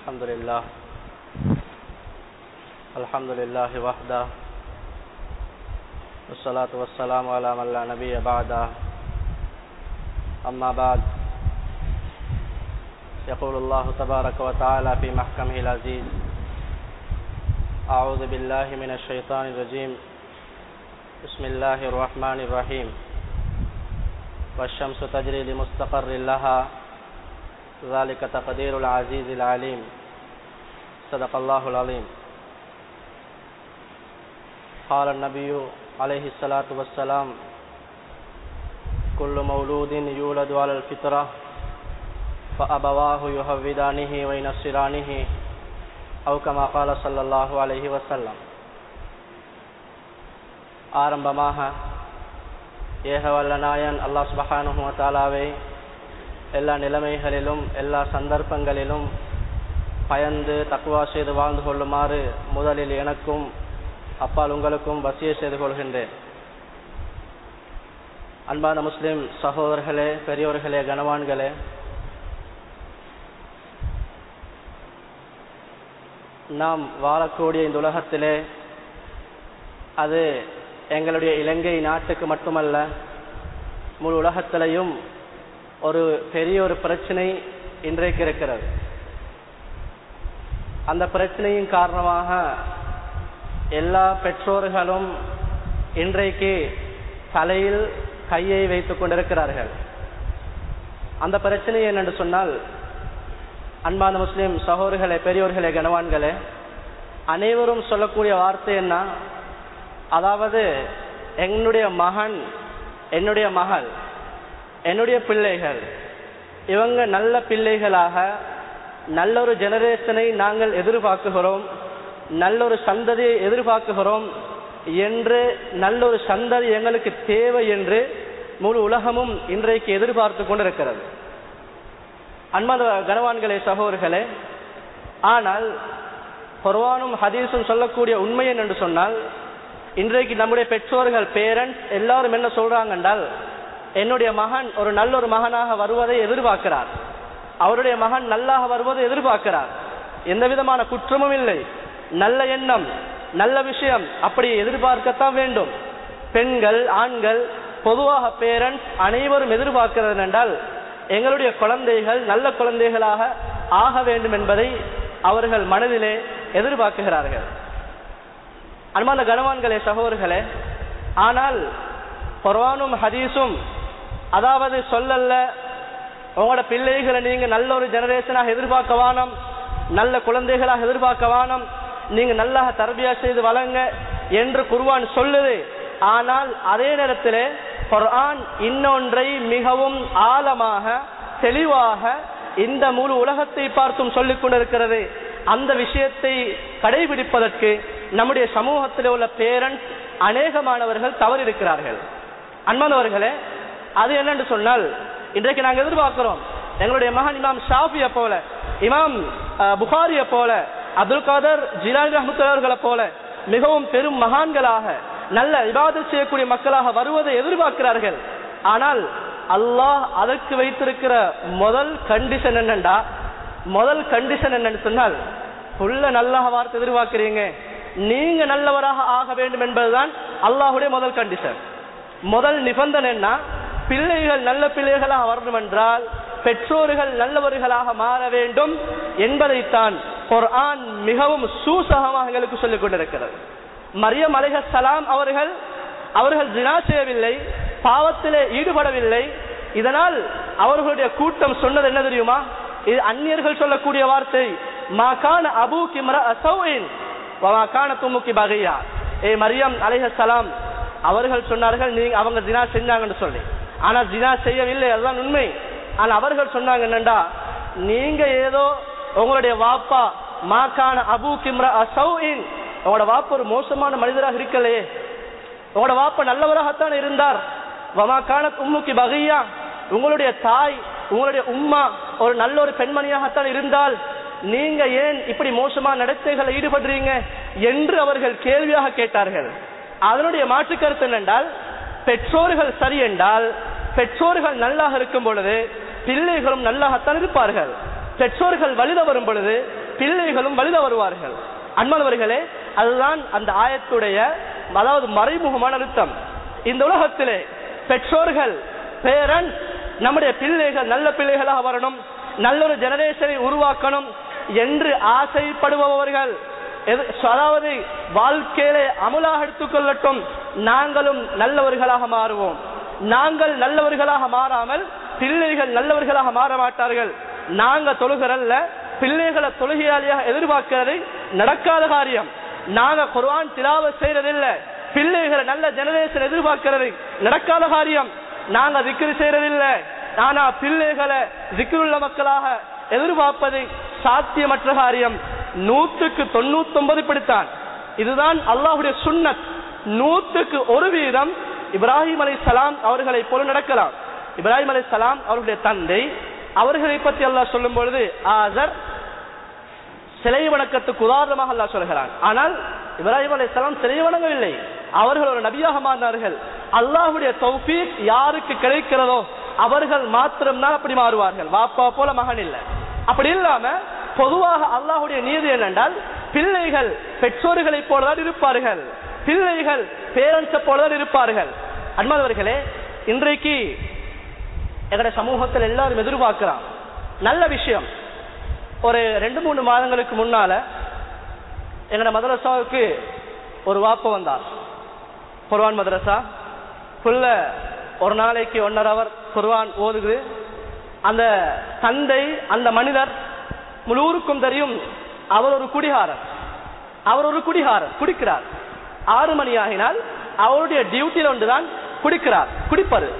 الحمد لله الحمد لله وحده والصلاة والسلام على من لا نبي بعده أما بعد يقول الله تبارك وتعالى في محكمه العزيز أعوذ بالله من الشيطان الرجيم بسم الله الرحمن الرحيم والشمس تجري لمستقر لها ذلك تقدير العزيز العليم صدق الله العظيم قال النبي عليه الصلاة والسلام كل مولود يولد على الفطرة فأبواه يهودانه وينصرانه أو كما قال صلى الله عليه وسلم ஆரம்பமாக ஏகவல்ல நாயன் அல்லாஹ் சுபஹானுஹு தாலாவை எல்லா நிலைமைகளிலும் எல்லா சந்தர்ப்பங்களிலும் பயந்து தக்குவா செய்து வாழ்ந்து கொள்ளுமாறு முதலில் எனக்கும் அப்பால் உங்களுக்கும் வசிய செய்து கொள்கின்றேன் அன்பான முஸ்லிம் சகோதரர்களே பெரியோர்களே கனவான்களே நாம் வாழக்கூடிய இந்த உலகத்திலே அது எங்களுடைய இலங்கை நாட்டுக்கு மட்டுமல்ல முழு உலகத்திலையும் ஒரு பெரிய ஒரு பிரச்சனை இன்றைக்கு இருக்கிறது அந்த பிரச்சனையின் காரணமாக எல்லா பெற்றோர்களும் இன்றைக்கு தலையில் கையை வைத்துக் கொண்டிருக்கிறார்கள் அந்த பிரச்சனை என்னென்று சொன்னால் அன்பான முஸ்லிம் சகோதரர்களே பெரியோர்களே கனவான்களே அனைவரும் சொல்லக்கூடிய வார்த்தை என்ன அதாவது என்னுடைய மகன் என்னுடைய மகள் என்னுடைய பிள்ளைகள் இவங்க நல்ல பிள்ளைகளாக நல்ல ஒரு ஜெனரேஷனை நாங்கள் எதிர்பார்க்குகிறோம் நல்ல ஒரு சந்ததியை எதிர்பார்க்குகிறோம் என்று நல்ல ஒரு சந்ததி எங்களுக்கு தேவை என்று முழு உலகமும் இன்றைக்கு எதிர்பார்த்து கொண்டிருக்கிறது அன்பான கனவான்களே சகோதரர்களே ஆனால் குர்வானும் ஹதீஸும் சொல்லக்கூடிய உண்மை என்று சொன்னால் இன்றைக்கு நம்முடைய பெற்றோர்கள் பேரண்ட்ஸ் எல்லாரும் என்ன சொல்றாங்க என்றால் என்னுடைய மகன் ஒரு நல்ல ஒரு மகனாக வருவதை எதிர்பார்க்கிறார் அவருடைய மகன் நல்லாக வருவதை எதிர்பார்க்கிறார் எந்த விதமான குற்றமும் இல்லை நல்ல எண்ணம் நல்ல விஷயம் அப்படி எதிர்பார்க்கத்தான் வேண்டும் பெண்கள் ஆண்கள் பொதுவாக பேரண்ட்ஸ் அனைவரும் எதிர்பார்க்கிறது என்றால் எங்களுடைய குழந்தைகள் நல்ல குழந்தைகளாக ஆக வேண்டும் என்பதை அவர்கள் மனதிலே எதிர்பார்க்குகிறார்கள் அன்பான கனவான்களே சகோதரர்களே ஆனால் குர்வானும் ஹதீஸும் அதாவது சொல்லல்ல உங்களோட பிள்ளைகளை நீங்க நல்ல ஒரு ஜெனரேஷனாக எதிர்பார்க்க வானம் நல்ல குழந்தைகளாக எதிர்பார்க்க வானம் நீங்க நல்லா தரபியா செய்து வளங்க என்று குர்வான் சொல்லுது ஆனால் அதே நேரத்தில் குர்ஆன் இன்னொன்றை மிகவும் ஆழமாக தெளிவாக இந்த முழு உலகத்தை பார்த்தும் சொல்லிக் கொண்டிருக்கிறது அந்த விஷயத்தை கடைபிடிப்பதற்கு நம்முடைய சமூகத்தில் உள்ள பேரண்ட்ஸ் அநேகமானவர்கள் தவறிருக்கிறார்கள் அன்பானவர்களே அது என்னன்னு சொன்னால் இன்றைக்கு நாங்கள் எதிர்பார்க்கிறோம் எங்களுடைய மகன் இமாம் ஷாஃபிய போல இமாம் புகாரிய போல அப்துல் காதர் ஜிலானி ரஹமத்துல்லர்களை போல மிகவும் பெரும் மகான்களாக நல்ல விவாதம் செய்யக்கூடிய மக்களாக வருவதை எதிர்பார்க்கிறார்கள் ஆனால் அல்லாஹ் அதற்கு வைத்திருக்கிற முதல் கண்டிஷன் என்னண்டா முதல் கண்டிஷன் என்னன்னு சொன்னால் புள்ள நல்லாக வார்த்தை எதிர்பார்க்கிறீங்க நீங்க நல்லவராக ஆக வேண்டும் என்பதுதான் அல்லாஹுடைய முதல் கண்டிஷன் முதல் நிபந்தனை என்ன பிள்ளைகள் நல்ல பிள்ளைகளாக வரணும் என்றால் பெற்றோர்கள் நல்லவர்களாக மாற வேண்டும் என்பதைத்தான் குர்ஆன் மிகவும் சூசகமாக எங்களுக்கு சொல்லிக் கொண்டிருக்கிறது மரியம் அலைஹ சலாம் அவர்கள் அவர்கள் ஜினா செய்யவில்லை பாவத்திலே ஈடுபடவில்லை இதனால் அவர்களுடைய கூட்டம் சொன்னது என்ன தெரியுமா இது அந்நியர்கள் சொல்லக்கூடிய வார்த்தை மாகான அபு கிம்ர அசௌயின் மாகான துமுக்கி பகையா ஏ மரியம் அலைஹ சலாம் அவர்கள் சொன்னார்கள் நீங்க அவங்க ஜினா செஞ்சாங்கன்னு சொல்லி ஆனா ஜினா செய்யவில்லை அதுதான் உண்மை ஆனா அவர்கள் சொன்னாங்க என்னண்டா நீங்க ஏதோ உங்களுடைய வாப்பா மாக்கான அபு கிம்ரா அசௌஇன் உங்களோட வாப்பா ஒரு மோசமான மனிதராக இருக்கலையே உங்களோட வாப்பா நல்லவராகத்தான் இருந்தார் வமாக்கான உம்முக்கு பகையா உங்களுடைய தாய் உங்களுடைய உம்மா ஒரு நல்ல ஒரு பெண்மணியாகத்தான் இருந்தால் நீங்க ஏன் இப்படி மோசமான நடத்தைகளை ஈடுபடுறீங்க என்று அவர்கள் கேள்வியாக கேட்டார்கள் அதனுடைய மாற்று கருத்து என்னென்றால் பெற்றோர்கள் சரி என்றால் பெற்றோர்கள் நல்லாக இருக்கும் பொழுது பிள்ளைகளும் நல்லாகத்தான் இருப்பார்கள் பெற்றோர்கள் வழித வரும் பொழுது பிள்ளைகளும் வழித வருவார்கள் அன்பானவர்களே அதுதான் அந்த ஆயத்துடைய அதாவது மறைமுகமான அர்த்தம் இந்த உலகத்திலே பெற்றோர்கள் பேரன் நம்முடைய பிள்ளைகள் நல்ல பிள்ளைகளாக வரணும் நல்ல ஒரு ஜெனரேஷனை உருவாக்கணும் என்று ஆசைப்படுபவர்கள் எது- அதாவது வாழ்க்கையிலே அமுலாக எடுத்துக்கொள்ளட்டும் நாங்களும் நல்லவர்களாக மாறுவோம் நாங்கள் நல்லவர்களாக மாறாமல் பிள்ளைகள் நல்லவர்களாக மாற மாட்டார்கள் நாங்க தொழுகிறல்ல பிள்ளைகளை தொழுகையாளியாக எதிர்பார்க்கிறது நடக்காத காரியம் நாங்க குர்ஆன் திலாவ செய்யறதில்ல பிள்ளைகளை நல்ல ஜெனரேஷன் எதிர்பார்க்கிறது நடக்காத காரியம் நாங்க திக்ரு செய்யறதில்ல ஆனா பிள்ளைகளை திக்ருள்ள மக்களாக எதிர்பார்ப்பது சாத்தியமற்ற காரியம் நூற்றுக்கு தொண்ணூத்தி ஒன்பது பிடித்தான் இதுதான் அல்லாஹுடைய சுன்னத் நூற்றுக்கு ஒரு வீதம் இப்ராஹிம் அலை சலாம் அவர்களை போல நடக்கலாம் இப்ராஹிம் அலை சலாம் அவர்களுடைய தந்தை அவர்களை பற்றி அல்லாஹ் சொல்லும் பொழுது ஆசர் சிலை வணக்கத்துக்கு உதாரணமாக அல்லாஹ் சொல்கிறான் ஆனால் இப்ராஹிம் அலைஹிஸ்ஸலாம் சிலை வணங்கவில்லை அவர்கள் ஒரு நபியாக மாறினார்கள் அல்லாஹ்வுடைய தௌஃபீக் யாருக்கு கிடைக்கிறதோ அவர்கள் மாத்திரம்தான் அப்படி மாறுவார்கள் வாப்பா போல மகன் இல்லை அப்படி இல்லாம பொதுவாக அல்லாஹ்வுடைய நீதி என்னென்றால் பிள்ளைகள் பெற்றோர்களைப் போலதான் இருப்பார்கள் பிள்ளைகள் பேரண்ட்ஸை போலதான் இருப்பார்கள் அன்பானவர்களே இன்றைக்கு எங்களுடைய சமூகத்தில் எல்லாரும் எதிர்பார்க்கிறான் நல்ல விஷயம் ஒரு ரெண்டு மூணு மாதங்களுக்கு முன்னால எங்களோட மதரசாவுக்கு ஒரு வாப்பு வந்தார் குர்வான் மதரசா புல்ல ஒரு நாளைக்கு ஒன்னரை அவர் குர்வான் ஓதுகுது அந்த தந்தை அந்த மனிதர் முழு ஊருக்கும் தெரியும் அவர் ஒரு குடிகாரர் அவர் ஒரு குடிகாரர் குடிக்கிறார் ஆறு மணி ஆகினால் அவருடைய டியூட்டியில் ஒன்றுதான் குடிக்கிறார் குடிப்பது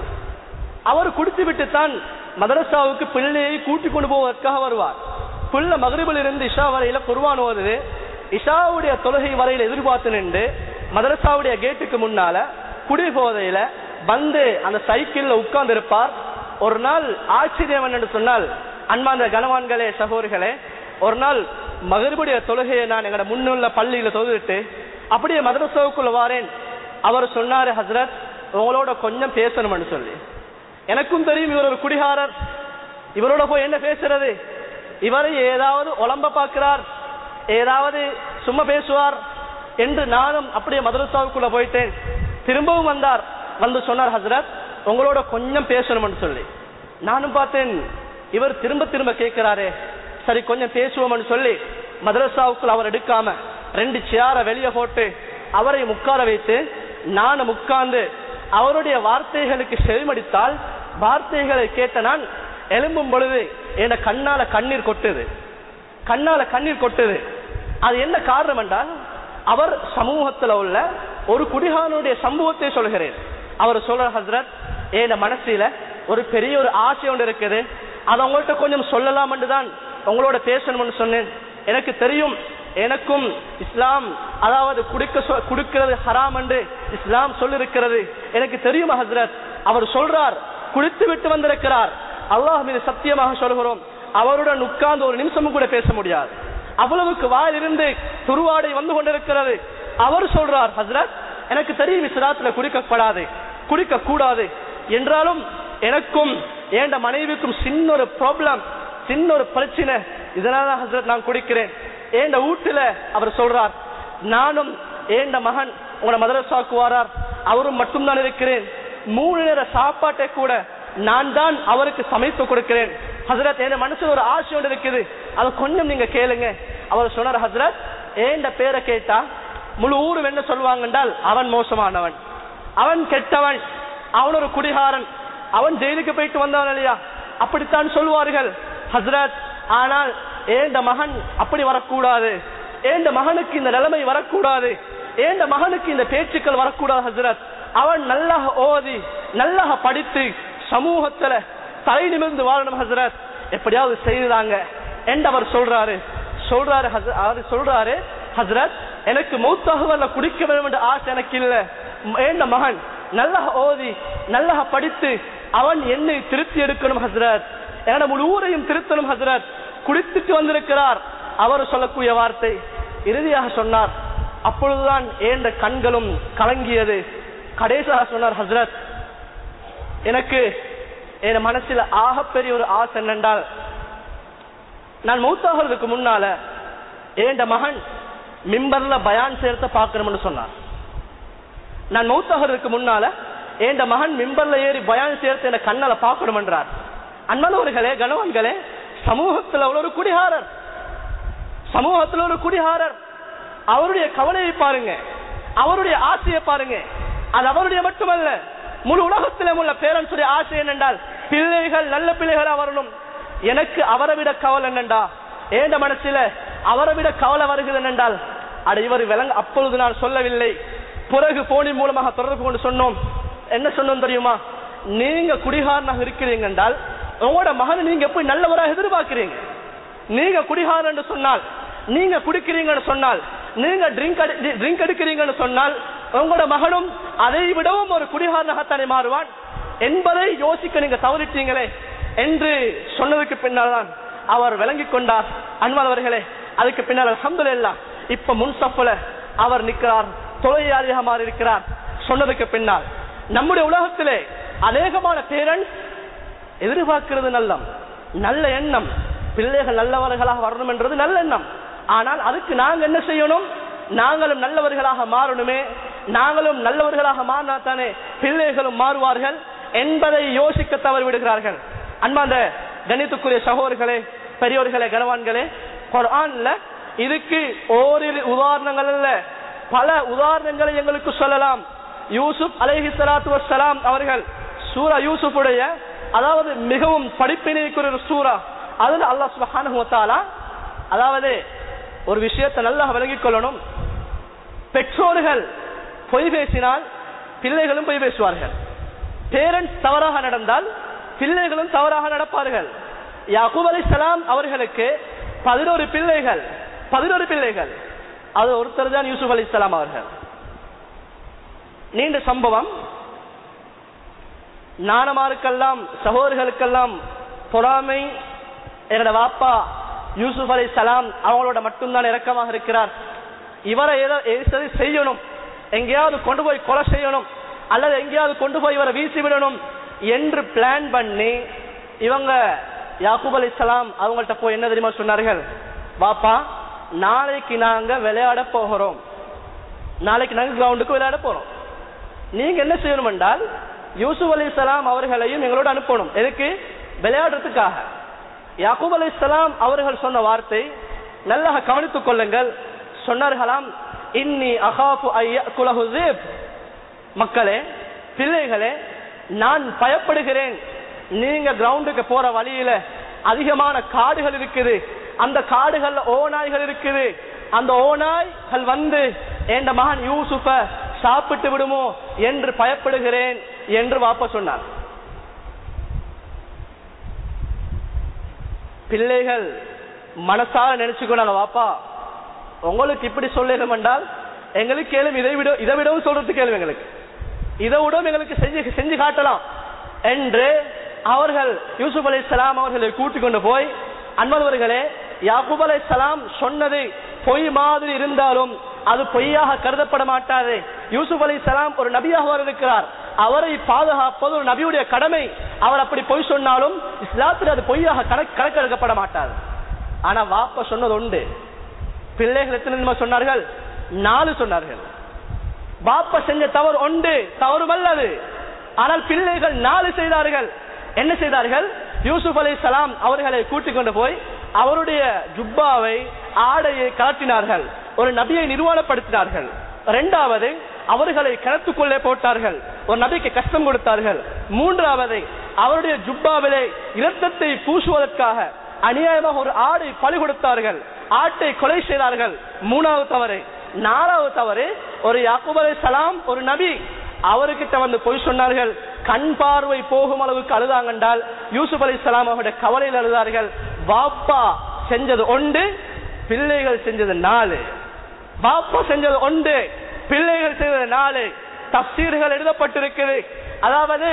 அவர் குடித்து விட்டு தான் மதரசாவுக்கு பிள்ளையை கூட்டிக் கொண்டு போவதற்காக வருவார் புள்ள மகரிபில் இருந்து இஷா வரையில குர்வான் ஓதுது இஷாவுடைய தொழுகை வரையில எதிர்பார்த்து நின்று மதரசாவுடைய கேட்டுக்கு முன்னால குடி போதையில வந்து அந்த சைக்கிள்ல உட்கார்ந்து இருப்பார் ஒரு நாள் ஆச்சரியம் என்னன்னு சொன்னால் அன்பாந்த கனவான்களே சகோதரிகளே ஒரு நாள் மகரிபுடைய தொழுகையை நான் எங்கட முன்னுள்ள பள்ளியில தொழுதுட்டு அப்படியே மதரசாவுக்குள்ள வாரேன் அவர் சொன்னாரு ஹசரத் உங்களோட கொஞ்சம் பேசணும்னு சொல்லி எனக்கும் தெரியும் இவர் ஒரு குடிகாரர் இவரோட போய் என்ன பேசுறது இவரை ஏதாவது உளம்ப பார்க்கிறார் ஏதாவது சும்மா பேசுவார் என்று நானும் அப்படியே மதரசாவுக்குள்ள போயிட்டேன் திரும்பவும் வந்தார் வந்து சொன்னார் ஹசரத் உங்களோட கொஞ்சம் பேசணும்னு சொல்லி நானும் பார்த்தேன் இவர் திரும்ப திரும்ப கேட்கிறாரே சரி கொஞ்சம் பேசுவோம்னு சொல்லி மதரசாவுக்குள் அவர் எடுக்காம ரெண்டு சேரை வெளியே போட்டு அவரை உட்கார வைத்து நானும் உட்கார்ந்து அவருடைய வார்த்தைகளுக்கு செவிமடித்தால் வார்த்தைகளை கேட்ட நான் எழும்பும் பொழுது என் கண்ணால கண்ணீர் கொட்டுது கண்ணால கண்ணீர் கொட்டுது அது என்ன காரணம் என்றால் அவர் சமூகத்துல உள்ள ஒரு குடிகாரனுடைய சம்பவத்தை சொல்கிறேன் அவர் சொல்ற ஹசரத் என் மனசுல ஒரு பெரிய ஒரு ஆசை ஒன்று இருக்குது அதை உங்கள்கிட்ட கொஞ்சம் சொல்லலாம் தான் உங்களோட பேசணும்னு சொன்னேன் எனக்கு தெரியும் எனக்கும் இஸ்லாம் அதாவது குடிக்க சொ- குடுக்கிறது ஹராம் என்று இஸ்லாம் சொல்லிருக்கிறது எனக்கு தெரியும் ஹசரத் அவர் சொல்றார் குடித்து விட்டு வந்திருக்கிறார் அல்லாஹ் மீது சத்தியமாக சொல்கிறோம் அவருடன் உட்கார்ந்து ஒரு நிமிஷமும் கூட பேச முடியாது அவ்வளவுக்கு வாயிலிருந்து துருவாடை வந்து கொண்டிருக்கிறது அவர் சொல்றார் ஹசரத் எனக்கு தெரியும் இஸ்லாத்துல குடிக்கப்படாது குடிக்க கூடாது என்றாலும் எனக்கும் ஏண்ட மனைவிக்கும் சின்ன ஒரு ப்ராப்ளம் சின்ன ஒரு பிரச்சனை இதனால ஹசரத் நான் குடிக்கிறேன் ஏண்ட வீட்டுல அவர் சொல்றார் நானும் ஏண்ட மகன் உங்களோட மதரசாக்கு வாரார் அவரும் மட்டும்தான் இருக்கிறேன் மூணு நேர சாப்பாட்டை கூட நான் தான் அவருக்கு சமைத்து கொடுக்கிறேன் ஹசரத் என் மனசுல ஒரு ஆசை ஒன்று இருக்குது அதை கொஞ்சம் நீங்க கேளுங்க அவர் சொன்னார் ஹசரத் ஏண்ட பேரை கேட்டா முழு ஊரும் என்ன சொல்லுவாங்க என்றால் அவன் மோசமானவன் அவன் கெட்டவன் அவன் ஒரு குடிகாரன் அவன் ஜெயிலுக்கு போயிட்டு வந்தவன் இல்லையா அப்படித்தான் சொல்வார்கள் ஹசரத் ஆனால் ஏண்ட மகன் அப்படி வரக்கூடாது ஏண்ட மகனுக்கு இந்த நிலைமை வரக்கூடாது ஏண்ட மகனுக்கு இந்த பேச்சுக்கள் வரக்கூடாது ஹசரத் அவன் நல்லா ஓதி நல்லா படித்து சமூகத்துல தலை நிமிர்ந்து வாழணும் ஹசரத் எப்படியாவது செய்தாங்க என்று அவர் சொல்றாரு சொல்றாரு ஹச- அவர் சொல்றாரு ஹசரத் எனக்கு மௌத்தாகுவல்ல குடிக்க வேண்டும் என்ற ஆசை எனக்கு இல்ல ஏண்ட மகன் நல்லா ஓதி நல்லா படித்து அவன் என்னை திருத்தி எடுக்கணும் ஹசரத் என்னோட முழு ஊரையும் திருத்தணும் ஹசரத் குடித்துட்டு வந்திருக்கிறார் அவர் சொல்லக்கூடிய வார்த்தை இறுதியாக சொன்னார் அப்பொழுதுதான் ஏண்ட கண்களும் கலங்கியது கடைசியாக சொன்னார் ஹசரத் எனக்கு என் மனசுல ஆகப்பெரிய ஒரு ஆசை என்னென்றால் நான் மௌத்தாகிறதுக்கு முன்னால ஏண்ட மகன் மிம்பர்ல பயான் சேர்த்த பார்க்கணும்னு சொன்னார் நான் மௌத்தகருக்கு முன்னால ஏண்ட மகன் மிம்பர்ல ஏறி பயான் சேர்த்து என்ன கண்ணால பார்க்கணும் என்றார் அன்பானவர்களே கணவன்களே சமூகத்துல உள்ள ஒரு குடிகாரர் சமூகத்துல ஒரு குடிகாரர் அவருடைய கவலையை பாருங்க அவருடைய ஆசையை பாருங்க அது அவருடைய மட்டுமல்ல முழு உலகத்திலும் உள்ள பேரண்ட்ஸுடைய ஆசை என்னென்றால் பிள்ளைகள் நல்ல பிள்ளைகளா வரணும் எனக்கு அவரை விட கவலை என்னண்டா ஏண்ட மனசுல அவரை விட கவலை வருகிறது என்னென்றால் அட இவர் விளங்க அப்பொழுது நான் சொல்லவில்லை பிறகு போனின் மூலமாக தொடர்பு கொண்டு சொன்னோம் என்ன சொன்னோம் தெரியுமா நீங்க குடிகாரனாக இருக்கிறீங்க என்றால் உங்களோட மகனை நீங்க எப்படி நல்லவராக எதிர்பார்க்கிறீங்க நீங்க குடிகாரன் என்று சொன்னால் நீங்க குடிக்கிறீங்கன்னு சொன்னால் நீங்க ட்ரிங்க் ட்ரிங்க் எடுக்கிறீங்கன்னு சொன்னால் உங்களோட மகனும் அதை விடவும் ஒரு குடிகாரனாகத்தானே மாறுவான் என்பதை யோசிக்க நீங்க தவறிட்டீங்களே என்று சொன்னதுக்கு பின்னால்தான் அவர் விளங்கிக் கொண்டார் அன்பானவர்களே அதுக்கு பின்னால் அல்ஹம்துலில்லாஹ் இப்ப முன்சப்புல அவர் நிற்கிறார் தொழிலாளியாக மாறி இருக்கிறார் சொன்னதுக்கு பின்னால் நம்முடைய உலகத்திலே அநேகமான பேரண்ட்ஸ் எதிர்பார்க்கிறது நல்லம் நல்ல எண்ணம் பிள்ளைகள் நல்லவர்களாக வரணும் என்றது நல்ல எண்ணம் ஆனால் அதுக்கு நாங்க என்ன செய்யணும் நாங்களும் நல்லவர்களாக மாறணுமே நாங்களும் நல்லவர்களாக மாறினா தானே பிள்ளைகளும் மாறுவார்கள் என்பதை யோசிக்க தவறு விடுகிறார்கள் அன்பாந்த கணித்துக்குரிய சகோதரர்களே பெரியோர்களே கனவான்களே குர்ஆன்ல இதுக்கு ஓரிரு உதாரணங்கள் அல்ல பல உதாரணங்களை எங்களுக்கு சொல்லலாம் யூசுப் அலைஹி ஸலாத்து வஸ்ஸலாம் அவர்கள் சூரா யூசுஃபுடைய அதாவது மிகவும் படிப்பினைக்குரிய ஒரு சூரா அதுல அல்லாஹ் சுப்ஹானஹு வ தஆலா அதாவது ஒரு விஷயத்தை நல்லா விளங்கிக் கொள்ளணும் பெற்றோர்கள் பொய் பேசினால் பிள்ளைகளும் பொய் பேசுவார்கள் பேரண்ட்ஸ் தவறாக நடந்தால் பிள்ளைகளும் தவறாக நடப்பார்கள் யாக்கூப் அலைஹிஸ்ஸலாம் அவர்களுக்கு பதினோரு பிள்ளைகள் பதினோரு பிள்ளைகள் அது ஒருத்தர் தான் யூசுப் அலைஹிஸ்ஸலாம் அவர்கள் நீண்ட சம்பவம் நாணமாருக்கெல்லாம் சகோதரர்களுக்கெல்லாம் பொறாமை என்னோட வாப்பா யூசுப் அலை சலாம் அவங்களோட மட்டும்தான் இறக்கமாக இருக்கிறார் இவரை ஏதோ ஏதாவது செய்யணும் எங்கேயாவது கொண்டு போய் கொலை செய்யணும் அல்லது எங்கேயாவது கொண்டு போய் இவரை வீசி விடணும் என்று பிளான் பண்ணி இவங்க யாக்கூப் அலை சலாம் அவங்கள்ட்ட போய் என்ன தெரியுமா சொன்னார்கள் வாப்பா நாளைக்கு நாங்க விளையாட போகிறோம் நாளைக்கு நாங்க கிரவுண்டுக்கு விளையாட போறோம் நீங்க என்ன செய்யணும் என்றால் யூசுப் அலி சலாம் அவர்களையும் எங்களோட அனுப்பணும் எதுக்கு விளையாடுறதுக்காக யாக்கூப் அலி சலாம் அவர்கள் சொன்ன வார்த்தை நல்லா கவனித்துக் கொள்ளுங்கள் சொன்னார்களாம் இன்னி அகாஃபு குலஹு மக்களே பிள்ளைகளே நான் பயப்படுகிறேன் நீங்க கிரவுண்டுக்கு போற வழியில அதிகமான காடுகள் இருக்குது அந்த காடுகள்ல ஓநாய்கள் இருக்குது அந்த ஓநாய்கள் வந்து என் மகன் யூசுஃப சாப்பிட்டு விடுமோ என்று பயப்படுகிறேன் என்று வாப்ப சொன்னார் பிள்ளைகள் மனசார நினைச்சுக்கொண்டாங்க வாப்பா உங்களுக்கு இப்படி சொல்லணும் என்றால் எங்களுக்கு கேளும் இதை விட இதை விடவும் சொல்றது கேளும் எங்களுக்கு இதை விடவும் எங்களுக்கு செஞ்சு செஞ்சு காட்டலாம் என்று அவர்கள் யூசுப் அலி சலாம் அவர்களை கூட்டிக் கொண்டு போய் அன்பர்களே யாக்கூப் அலை சலாம் சொன்னது பொய் மாதிரி இருந்தாலும் அது பொய்யாக கருதப்பட மாட்டாது யூசுப் அலி சலாம் ஒரு நபியாக இருக்கிறார் அவரை பாதுகாப்பது ஒரு நபியுடைய கடமை அவர் அப்படி பொய் சொன்னாலும் இஸ்லாத்தில் அது பொய்யாக கணக்கு கணக்கெடுக்கப்பட மாட்டாது ஆனா வாப்ப சொன்னது உண்டு பிள்ளைகள் எத்தனை சொன்னார்கள் நாலு சொன்னார்கள் பாப்ப செஞ்ச தவறு உண்டு தவறுமல்ல அது ஆனால் பிள்ளைகள் நாலு செய்தார்கள் என்ன செய்தார்கள் யூசுப் அலி சலாம் அவர்களை கூட்டிக் கொண்டு போய் அவருடைய ஜுப்பாவை ஆடையை கலட்டினார்கள் ஒரு நபியை நிர்வாணப்படுத்தினார்கள் இரண்டாவது அவர்களை கிணத்துக்குள்ளே போட்டார்கள் ஒரு நபிக்கு கஷ்டம் கொடுத்தார்கள் மூன்றாவது அவருடைய ஜுப்பாவிலே இரத்தத்தை பூசுவதற்காக அநியாயமாக ஒரு ஆடை பழி கொடுத்தார்கள் ஆட்டை கொலை செய்தார்கள் மூணாவது தவறு நாலாவது தவறு ஒரு யாக்கூப் அலை சலாம் ஒரு நபி அவர்கிட்ட வந்து பொய் சொன்னார்கள் கண் பார்வை போகும் அளவுக்கு அழுதாங்கன்றால் யூசுப் அலி சலாம் அவருடைய கவலையில் அழுதார்கள் பாப்பா செஞ்சது ஒன்று பிள்ளைகள் செஞ்சது நாலு பாப்பா செஞ்சது ஒன்று பிள்ளைகள் செய்தது நாலு தப்சீர்கள் எழுதப்பட்டிருக்குது அதாவது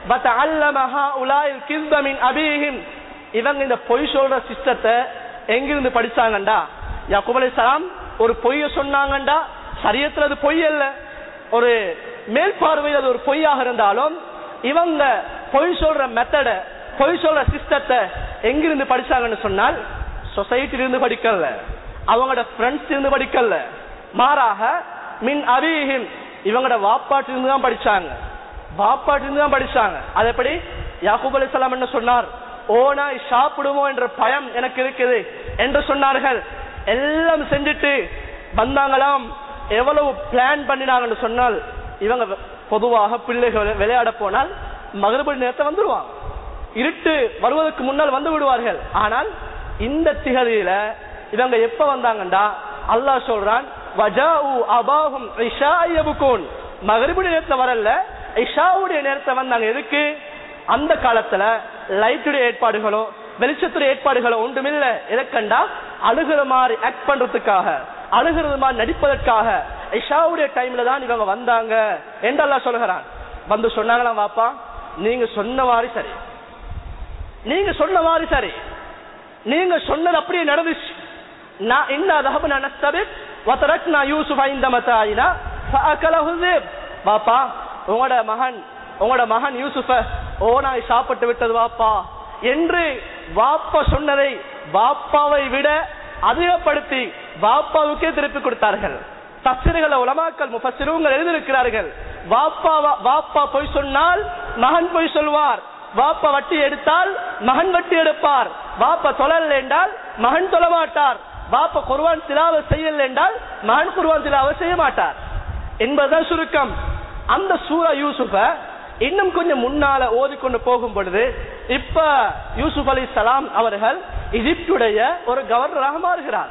இவங்க இந்த பொய் சொல்ற சிஸ்டத்தை எங்கிருந்து படிச்சாங்கண்டா யாக்குப் அலி சலாம் ஒரு பொய்ய சொன்னாங்கண்டா சரியத்துல அது பொய் அல்ல ஒரு மேல் பார்வையில் அது ஒரு பொய்யாக இருந்தாலும் இவங்க பொய் சொல்ற மெத்தட பொய் சொல்ற சிஸ்டத்தை எங்கிருந்து படிச்சாங்கன்னு சொன்னால் சொசைட்டில இருந்து படிக்கல அவங்களோட ஃப்ரெண்ட்ஸ் இருந்து படிக்கல மாறாக மின் அபிஹிம் இவங்களோட வாப்பாட்டு இருந்து தான் படிச்சாங்க வாப்பாட்டு இருந்து தான் படிச்சாங்க அது எப்படி யாக்கூப் அலிஸ்லாம் என்ன சொன்னார் ஓனாய் சாப்பிடுமோ என்ற பயம் எனக்கு இருக்குது என்று சொன்னார்கள் எல்லாம் செஞ்சுட்டு வந்தாங்களாம் எவ்வளவு பிளான் பண்ணினாங்கன்னு சொன்னால் இவங்க பொதுவாக பிள்ளைகள் விளையாட போனால் மகரபடி நேரத்தை வந்துடுவாங்க இருட்டு வருவதற்கு முன்னால் வந்து விடுவார்கள் ஆனால் இந்த திகதியில இவங்க எப்ப வந்தாங்கண்டா அல்லாஹ் சொல்றான் வஜாஉ அபாஹும் இஷாயபுகூன் மகரிபுடைய நேரத்தை வரல இஷாவுடைய நேரத்தை வந்தாங்க எதுக்கு அந்த காலத்துல லைட்டுடைய ஏற்பாடுகளோ வெளிச்சத்துடைய ஏற்பாடுகளோ ஒன்றுமில்ல எதற்கண்டா அழுகிற மாதிரி ஆக்ட் பண்றதுக்காக அழுகிறது மாதிரி நடிப்பதற்காக இஷாவுடைய டைம்ல தான் இவங்க வந்தாங்க என்று அல்லாஹ் சொல்கிறான் வந்து சொன்னாங்களாம் வாப்பா நீங்க சொன்ன மாதிரி சரி நீங்க சொன்ன மாதிரி சரி நீங்க சொன்னது அப்படியே நடந்துச்சு நான் என்ன தகவல் நனஸ்தபித் வதரக்னா யூசுஃப் ஐந்த மத்தாயினா ஃபஅகலஹு ذئب வாப்பா உங்களோட மகன் உங்களோட மகன் யூசுஃப ஓனாய் சாப்பிட்டு விட்டது வாப்பா என்று வாப்பா சொன்னதை வாப்பாவை விட அதிகப்படுத்தி வாப்பாவுக்கே திருப்பி கொடுத்தார்கள் தப்சிறுகளை உலமாக்கல் முஃபசிருங்கள் எழுதியிருக்கிறார்கள் வாப்பா வாப்பா பொய் சொன்னால் மகன் பொய் சொல்வார் வாப்பா வட்டி எடுத்தால் மகன் வட்டி எடுப்பார் வாப்பா தொழல் என்றால் மகன் தொழ மாட்டார் வாப்பா குர்வான் திலாவை செய்யல என்றால் மகன் குர்வான் திலாவை செய்ய மாட்டார் என்பதுதான் சுருக்கம் அந்த சூரா யூசுஃப இன்னும் கொஞ்சம் முன்னால ஓதிக்கொண்டு போகும் பொழுது இப்ப யூசுப் அலி சலாம் அவர்கள் எகிப்துடைய ஒரு கவர்னராக மாறுகிறார்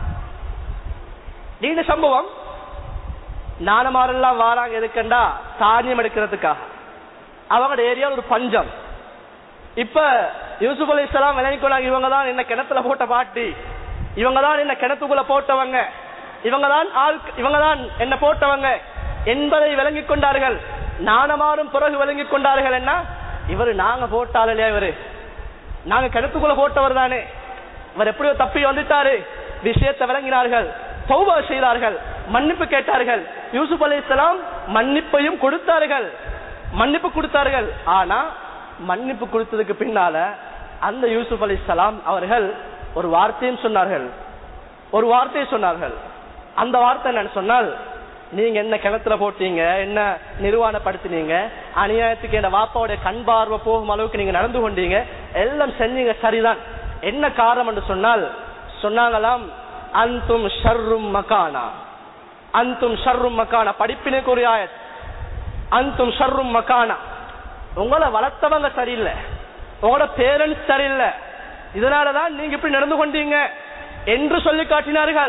நீண்ட சம்பவம் நானமாரெல்லாம் வாராங்க எதுக்கண்டா தானியம் எடுக்கிறதுக்காக அவங்களோட ஏரியா ஒரு பஞ்சம் இப்ப யூசுப் அலி இஸ்லாம் விளங்கி கொள்ளாங்க இவங்க தான் என்ன கிணத்துல போட்ட பாட்டி இவங்க தான் என்ன கிணத்துக்குள்ள போட்டவங்க இவங்க தான் ஆள் இவங்க தான் என்ன போட்டவங்க என்பதை விளங்கிக் கொண்டார்கள் நாணமாறும் பிறகு விளங்கிக் கொண்டார்கள் என்ன இவரு நாங்க போட்டால் இல்லையா இவரு நாங்க கிணத்துக்குள்ள போட்டவர் தானே இவர் எப்படியோ தப்பி வந்துட்டாரு விஷயத்தை விளங்கினார்கள் தௌபா செய்தார்கள் மன்னிப்பு கேட்டார்கள் யூசுப் அலி இஸ்லாம் மன்னிப்பையும் கொடுத்தார்கள் மன்னிப்பு கொடுத்தார்கள் ஆனா மன்னிப்பு கொடுத்ததுக்கு பின்னால அந்த யூசுப் அலி இஸ்லாம் அவர்கள் ஒரு வார்த்தையும் சொன்னார்கள் ஒரு வார்த்தையை சொன்னார்கள் அந்த வார்த்தை என்னன்னு சொன்னால் நீங்க என்ன கிணத்துல போட்டீங்க என்ன நிர்வாணப்படுத்தினீங்க அநியாயத்துக்கு என்ன வாப்பாவுடைய கண் பார்வை போகும் அளவுக்கு நீங்க நடந்து கொண்டீங்க எல்லாம் செஞ்சீங்க சரிதான் என்ன காரணம் என்று சொன்னால் சொன்னாங்களாம் அந்தும் ஷர்ரும் மகானா அந்தும் ஷர்ரும் மகானா படிப்பினுக்கு ஒரு ஆயத் அந்தும் ஷர்ரும் மகானா உங்களை வளர்த்தவங்க சரியில்லை உங்களோட பேரண்ட்ஸ் சரியில்லை இதனாலதான் நீங்க இப்படி நடந்து கொண்டீங்க என்று சொல்லி காட்டினார்கள்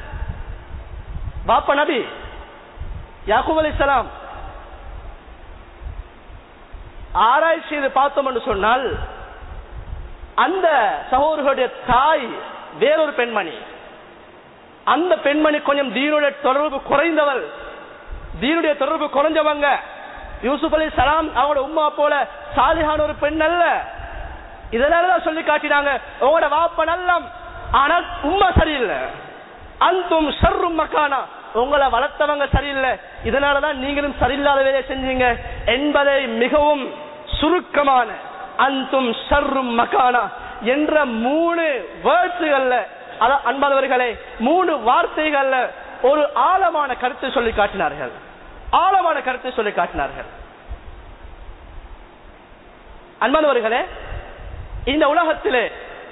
பாப்பா நபி யாக்கூப் அலி சலாம் ஆராய்ச்சி செய்து பார்த்தோம் என்று சொன்னால் அந்த சகோதரர்களுடைய தாய் வேறொரு பெண்மணி அந்த பெண்மணி கொஞ்சம் தீனுடைய தொடர்பு குறைந்தவள் தீனுடைய தொடர்பு குறைஞ்சவங்க யூசுப் அலி சலாம் அவங்களோட உம்மா போல சாலிஹான ஒரு பெண் அல்ல இதனாலதான் சொல்லி காட்டினாங்க உங்களோட வாப்ப நல்லம் ஆனால் உம்மா சரியில்லை அந்தும் ஷர்ரும் மக்கானா உங்களை வளர்த்தவங்க சரியில்லை இதனாலதான் நீங்களும் சரியில்லாத வேலையை செஞ்சீங்க என்பதை மிகவும் சுருக்கமான அந்தும் ஷர்ரும் மக்கானா என்ற மூணு வேர்ட்ஸுகள்ல அதான் அன்பானவர்களே மூணு வார்த்தைகள்ல ஒரு ஆழமான கருத்தை சொல்லி காட்டினார்கள் ஆழமான கருத்தை சொல்லி காட்டினார்கள் அன்பானவர்களே இந்த உலகத்திலே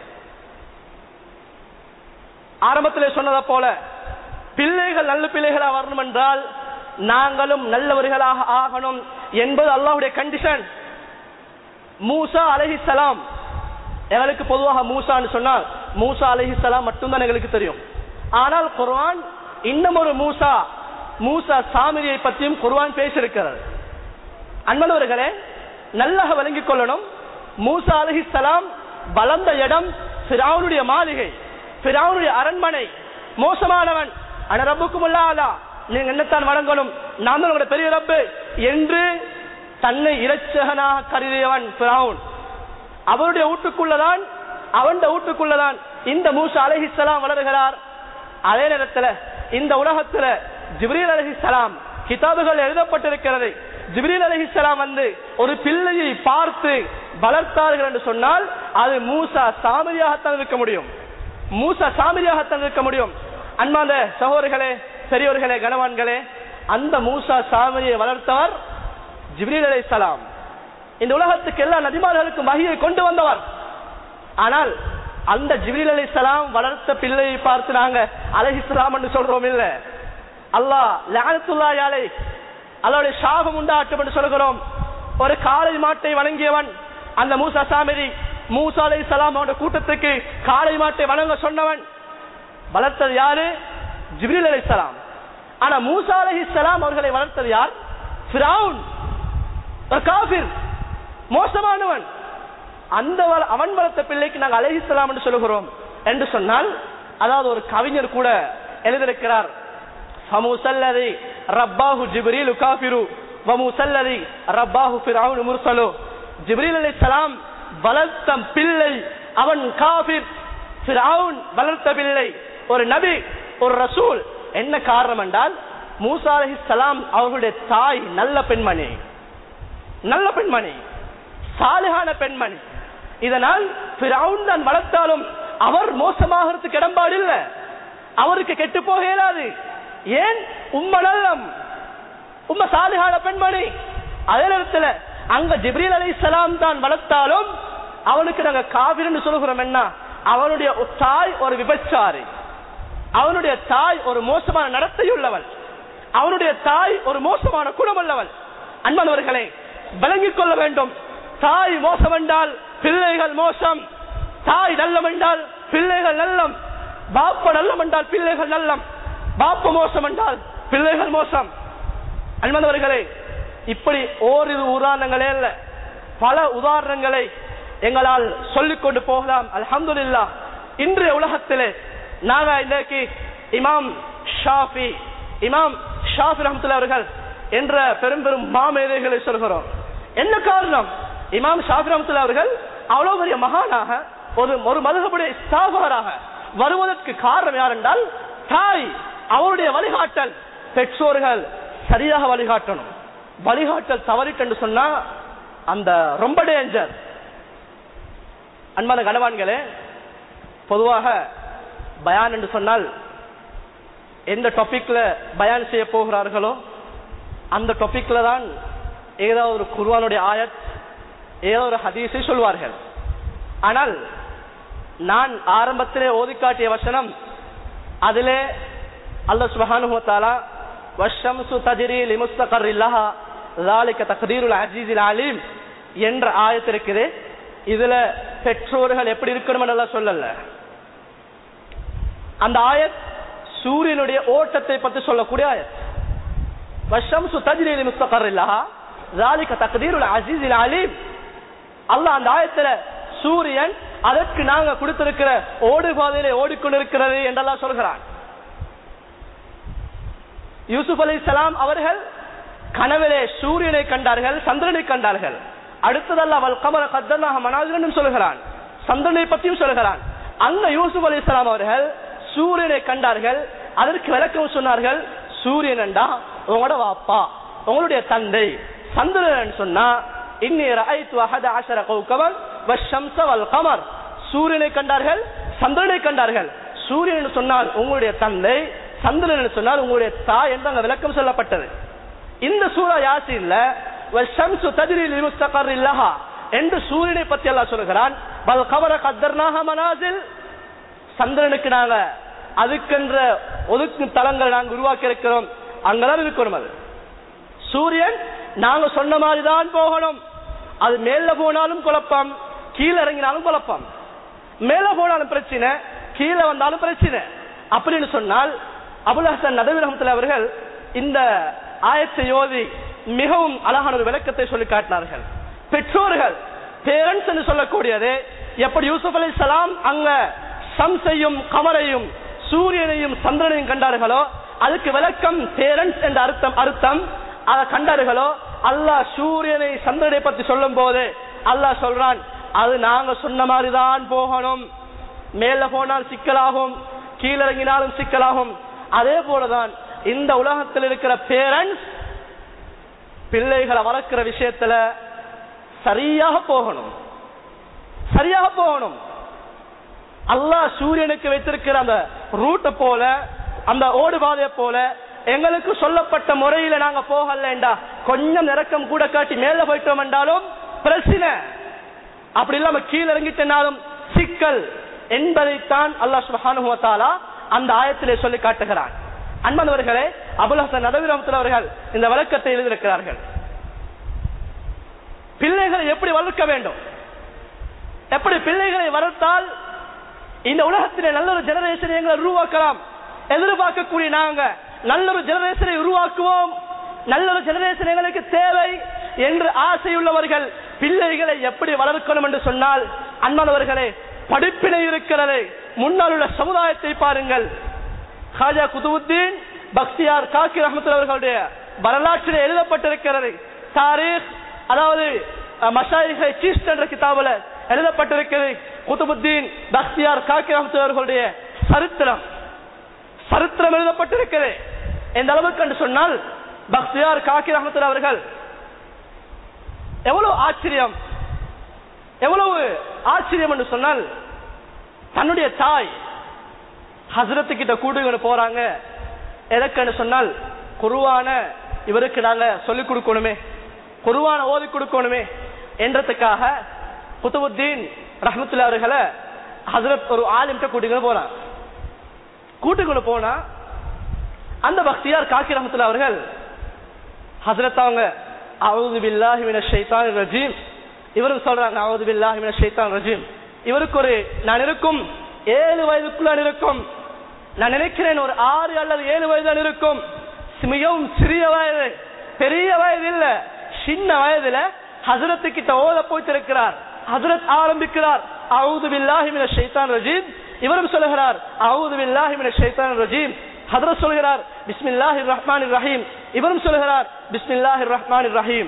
ஆரம்பத்திலே சொன்னதை போல பிள்ளைகள் நல்ல பிள்ளைகளா வரணும் என்றால் நாங்களும் நல்லவர்களாக ஆகணும் என்பது அல்லாஹுடைய கண்டிஷன் மூசா அலஹிசலாம் எங்களுக்கு பொதுவாக மூசான்னு சொன்னால் மூசா அலஹிசலாம் மட்டும்தான் எங்களுக்கு தெரியும் ஆனால் குர்ஆன் இன்னும் ஒரு மூசா மூசா சாமிரியை பற்றியும் குர்ஆன் பேசியிருக்கிறது அன்பனவர்களே நல்லாக விளங்கிக் கொள்ளணும் மூசா அலஹிசலாம் வளர்ந்த இடம் பிராவுனுடைய மாளிகை பிராவுனுடைய அரண்மனை மோசமானவன் ஆனா ரப்புக்கும் அல்லா நீங்க என்னத்தான் வழங்கணும் நான் தான் உங்களோட பெரிய ரப்பு என்று தன்னை இரட்சகனாக கருதியவன் பிராவுன் அவருடைய வீட்டுக்குள்ளதான் அவன் வீட்டுக்குள்ளதான் இந்த மூசா அலஹிசலாம் வளர்கிறார் அதே நேரத்துல இந்த உலகத்துல ஜிப்ரீல் அலஹிசலாம் கிதாபுகள் எழுதப்பட்டிருக்கிறது ஜிப்ரீல் அலஹிசலாம் வந்து ஒரு பிள்ளையை பார்த்து வளர்த்தார்கள் என்று சொன்னால் அது மூசா சாமதியாகத்தான் இருக்க முடியும் மூசா சாமிரியாகத்தான் இருக்க முடியும் அன்பாந்த சகோதரர்களே பெரியோர்களே கனவான்களே அந்த மூசா சாமிரியை வளர்த்தவர் ஜிப்ரீல் அலைஹிஸ்ஸலாம் இந்த உலகத்துக்கு எல்லா நபிமார்களுக்கும் வகையை கொண்டு வந்தவர் ஆனால் அந்த ஜிப்ரீல் அலைஹிஸ்ஸலாம் வளர்த்த பிள்ளையை பார்த்து நாங்க அலைஹிஸ்ஸலாம் என்று சொல்றோம் இல்ல அல்லாஹ் லஅனத்துல்லாஹி அலைஹி அல்லாஹ்வுடைய சாபம் உண்டாட்டும் என்று சொல்கிறோம் ஒரு காளை மாட்டை வணங்கியவன் அந்த மூசா சாமிரி மூசா அலைஹிஸ்ஸலாம் அவனுடைய கூட்டத்துக்கு காளை மாட்டை வணங்க சொன்னவன் வளர்த்தது யாரு ஜிப்ரீல் அலைஹிஸ்ஸலாம் ஆனா மூசா அலைஹிஸ்ஸலாம் அவர்களை வளர்த்தது யார் ஃபிரௌன் ஒரு காபிர் மோசமானவன் அந்த வள- அவன் வளர்த்த பிள்ளைக்கு நாங்கள் அலைஹிஸ்ஸலாம் என்று சொல்லுகிறோம் என்று சொன்னால் அதாவது ஒரு கவிஞர் கூட எழுதியிருக்கிறார் ஃபமுசல்லதி ரப்பாஹு ஜிப்ரீல் காஃபிரு வமுசல்லதி ரப்பாஹு ஃபிரௌன் முர்சலு ஜிப்ரீல் அலைஹிஸ்ஸலாம் வளர்த்த பிள்ளை அவன் காபிர் ஃபிரௌன் வளர்த்த பிள்ளை ஒரு நபி ஒரு ரசூல் என்ன காரணம் என்றால் மூசா அலைஹிஸ்ஸலாம் அவர்களுடைய தாய் நல்ல பெண்மணி நல்ல பெண்மணி சாலிகான பெண்மணி இதனால் ஃபிரௌன் தான் வளர்த்தாலும் அவர் மோசமாகிறதுக்கு இடம்பாடு இல்ல அவருக்கு கெட்டு போக இயலாது ஏன் உம்ம நல்லம் உம்ம சாலிகான பெண்மணி அதே நேரத்துல அங்க ஜிப்ரீல் அலைஹிஸ்ஸலாம் தான் வளர்த்தாலும் அவனுக்கு நாங்க காவிர்னு சொல்லுகிறோம் என்ன அவனுடைய தாய் ஒரு விபச்சாரி அவனுடைய தாய் ஒரு மோசமான நடத்தையுள்ளவள் அவனுடைய தாய் ஒரு மோசமான குணமுள்ளவள் அன்பானவர்களே விளங்கிக் கொள்ள வேண்டும் தாய் மோசம் என்றால் பிள்ளைகள் மோசம் தாய் நல்லம் என்றால் பிள்ளைகள் நல்லம் பாப்ப நல்லம் என்றால் பிள்ளைகள் நல்லம் பாப்ப மோசம் என்றால் பிள்ளைகள் மோசம் அன்பானவர்களே இப்படி ஓரிரு உதாரணங்களே அல்ல பல உதாரணங்களை எங்களால் சொல்லிக் கொண்டு போகலாம் அல்ஹம்துலில்லாஹ் இன்றைய உலகத்திலே நாங்க இன்றைக்கு இமாம் ஷாஃபி இமாம் ஷாஃபி ரஹமத்துல்லா அவர்கள் என்ற பெரும் பெரும் மாமேதைகளை சொல்கிறோம் என்ன காரணம் இமாம் ஷாஃபி ரஹமத்துல்லா அவர்கள் அவ்வளவு பெரிய மகானாக ஒரு ஒரு மதுகபுடைய ஸ்தாபகராக வருவதற்கு காரணம் யார் என்றால் தாய் அவருடைய வழிகாட்டல் பெற்றோர்கள் சரியாக வழிகாட்டணும் வழிகாட்டல் தவறிட்டு என்று சொன்னா அந்த ரொம்ப டேஞ்சர் அன்பான கனவான்களே பொதுவாக பயான் என்று சொன்னால் எந்த டாபிக்ல பயான் செய்ய போகிறார்களோ அந்த டாபிக்ல தான் ஏதோ ஒரு குர்வானுடைய ஆயத் ஏதோ ஒரு ஹதீஸை சொல்வார்கள் ஆனால் நான் ஆரம்பத்திலே ஓதி காட்டிய வசனம் அதிலே அல்லாஹ் சுப்ஹானஹு வ தஆலா வஷம்சு தஜ்ரி லிமுஸ்தகர் லஹா ذلك تقدير العزيز العليم என்ற ஆயத் இருக்குது இதுல பெற்றோர்கள் எப்படி இருக்கணும் எல்லாம் சொல்லல அந்த ஆயத் சூரியனுடைய ஓட்டத்தை பற்றி சொல்லக்கூடிய ஆயத் வஷம்சு தஜ்ரி லிமுஸ்தகர் லஹா ذلك تقدير العزيز العليم அல்லாஹ் அந்த ஆயத்துல சூரியன் அதற்கு நாங்க கொடுத்திருக்கிற ஓடு பாதையிலே ஓடிக்கொண்டிருக்கிறது என்றெல்லாம் சொல்கிறான் யூசுப் அலி சலாம் அவர்கள் கனவிலே சூரியனை கண்டார்கள் சந்திரனை கண்டார்கள் அடுத்ததல்ல அவள் கமர கத்தனாக மனாதிரனும் சொல்கிறான் சந்திரனை பற்றியும் சொல்கிறான் அங்க யூசுப் அலி சலாம் அவர்கள் சூரியனை கண்டார்கள் அதற்கு விளக்கம் சொன்னார்கள் சூரியன் என்றா உங்களோட வாப்பா உங்களுடைய தந்தை சந்திரன் சொன்னா இன்னி ரஅய்து அஹத அஷர கௌகபன் வஷம்ஸ வல் கமர் சூரியனை கண்டார்கள் சந்திரனை கண்டார்கள் சூரியன் என்று சொன்னால் உங்களுடைய தந்தை சந்திரன் என்று சொன்னால் உங்களுடைய தாய் என்று அங்க விளக்கம் சொல்லப்பட்டது இந்த சூரா யாசின்ல வஷம்ஸு தஜ்ரி லிமுஸ்தகர் இல்லஹா என்று சூரியனை பத்தி எல்லாம் சொல்கிறான் வல் கமர கத்தர்னாக மனாசில் சந்திரனுக்கு நாங்க அதுக்கென்ற ஒதுக்கும் தலங்களை நாங்க உருவாக்கி இருக்கிறோம் அங்கதான் இருக்கணும் அது சூரியன் நாங்க சொன்ன மாதிரி தான் போகணும் அது மேல போனாலும் குழப்பம் கீழே இறங்கினாலும் குழப்பம் மேல போனாலும் பிரச்சனை கீழே வந்தாலும் பிரச்சனை அப்படின்னு சொன்னால் அபுல் ஹசன் நதவி ரஹமத்துல அவர்கள் இந்த ஆயத்தை யோதி மிகவும் அழகான ஒரு விளக்கத்தை சொல்லி காட்டினார்கள் பெற்றோர்கள் பேரண்ட்ஸ் என்று சொல்லக்கூடியது எப்படி யூசுப் அலி சலாம் அங்க சம்சையும் கமரையும் சூரியனையும் சந்திரனையும் கண்டார்களோ அதுக்கு விளக்கம் பேரண்ட்ஸ் என்ற அர்த்தம் அர்த்தம் அதை கண்டார்களோ அல்லாஹ் சூரியனை சந்திரனை பத்தி சொல்லும் போது அல்லாஹ் சொல்றான் அது நாங்க சொன்ன மாதிரிதான் போகணும் மேல போனால் சிக்கலாகும் கீழிறங்கினாலும் சிக்கலாகும் அதே போலதான் இந்த உலகத்தில் இருக்கிற பேரண்ட்ஸ் பிள்ளைகளை வளர்க்கிற விஷயத்துல சரியாக போகணும் சரியாக போகணும் அல்லாஹ் சூரியனுக்கு வைத்திருக்கிற அந்த ரூட்டை போல அந்த ஓடுபாதையை போல எங்களுக்கு சொல்லப்பட்ட முறையில நாங்க போகலண்டா கொஞ்சம் நிறக்கம் கூட காட்டி மேல போயிட்டோம் என்றாலும் பிரச்சனை அப்படி இல்லாம கீழே இறங்கிட்டனாலும் சிக்கல் என்பதைத்தான் அல்லாஹ் சுபஹானுஹு வ தஆலா அந்த ஆயத்திலே சொல்லி காட்டுகிறான் அன்பனவர்களே அபுல் ஹசன் நதவி ரஹ்மத்துல்லாஹி அவர்கள் இந்த விளக்கத்தை எழுதியிருக்கிறார்கள் பிள்ளைகளை எப்படி வளர்க்க வேண்டும் எப்படி பிள்ளைகளை வளர்த்தால் இந்த உலகத்திலே நல்ல ஒரு ஜெனரேஷனை எங்களை உருவாக்கலாம் எதிர்பார்க்கக்கூடிய நாங்க நல்ல ஒரு ஜெனரேஷனை உருவாக்குவோம் நல்ல ஒரு ஜெனரேஷன் எங்களுக்கு தேவை என்று ஆசையுள்ளவர்கள் பிள்ளைகளை எப்படி வளர்க்கணும் என்று சொன்னால் அன்பானவர்களே படிப்பினை இருக்கிறது முன்னால் உள்ள சமுதாயத்தை பாருங்கள் ஹாஜா குதுவுத்தீன் பக்தியார் காக்கி ரஹமத்துல் அவர்களுடைய வரலாற்றில் எழுதப்பட்டிருக்கிறது தாரீக் அதாவது மஷாயிகை சீஸ்ட் என்ற கிதாபுல எழுதப்பட்டிருக்கிறது குதுபுத்தீன் பக்தியார் காக்கி ரஹமத்துல் அவர்களுடைய சரித்திரம் சரித்திரம் எழுதப்பட்டிருக்கிறது எந்த அளவுக்கு என்று சொன்னால் பக்தியார் காக்கி ரஹமத்துல் அவர்கள் எவ்வளவு ஆச்சரியம் எவ்வளவு ஆச்சரியம் என்று சொன்னால் தன்னுடைய தாய் ஹசரத்து கிட்ட கூட்டுகிட்டு போறாங்க எதற்குன்னு சொன்னால் குருவான இவருக்கு நாங்க சொல்லிக் கொடுக்கணுமே குருவான ஓதி கொடுக்கணுமே என்றதுக்காக குத்துபுத்தீன் ரஹமத்துல்லா அவர்களை ஹசரத் ஒரு ஆலிம்கிட்ட கூட்டிக்கிட்டு போறாங்க கூட்டுக்குள்ள போனா அந்த பக்தியார் காக்கி ரஹமத்துல்லா அவர்கள் ஹசரத் அவங்க அவுது பில்லாஹி மின ஷைத்தான் ரஜீம் இவரும் சொல்றாங்க அவுது பில்லாஹி மின ஷைத்தான் ரஜீம் இவருக்கு ஒரு நான் இருக்கும் ஏழு வயதுக்குள்ள இருக்கும் நான் நினைக்கிறேன் ஒரு ஆறு அல்லது ஏழு வயது இருக்கும் மிகவும் சிறிய வயது பெரிய வயது இல்ல சின்ன வயதுல ஹசரத்து கிட்ட ஓத போய்த்திருக்கிறார் ஹசரத் ஆரம்பிக்கிறார் அவுது பில்லாஹி மின ஷைத்தான் ரஜீம் இவரும் சொல்லுகிறார் அவுது பில்லாஹி மின ஷைத்தான் ரஜீம் ஹதரத் சொல்கிறார் பிஸ்மில்லாஹிர் ரஹ்மானிர் ரஹீம் இவரும் சொல்கிறார் பிஸ்மில்லாஹிர் ரஹ்மானிர் ரஹீம்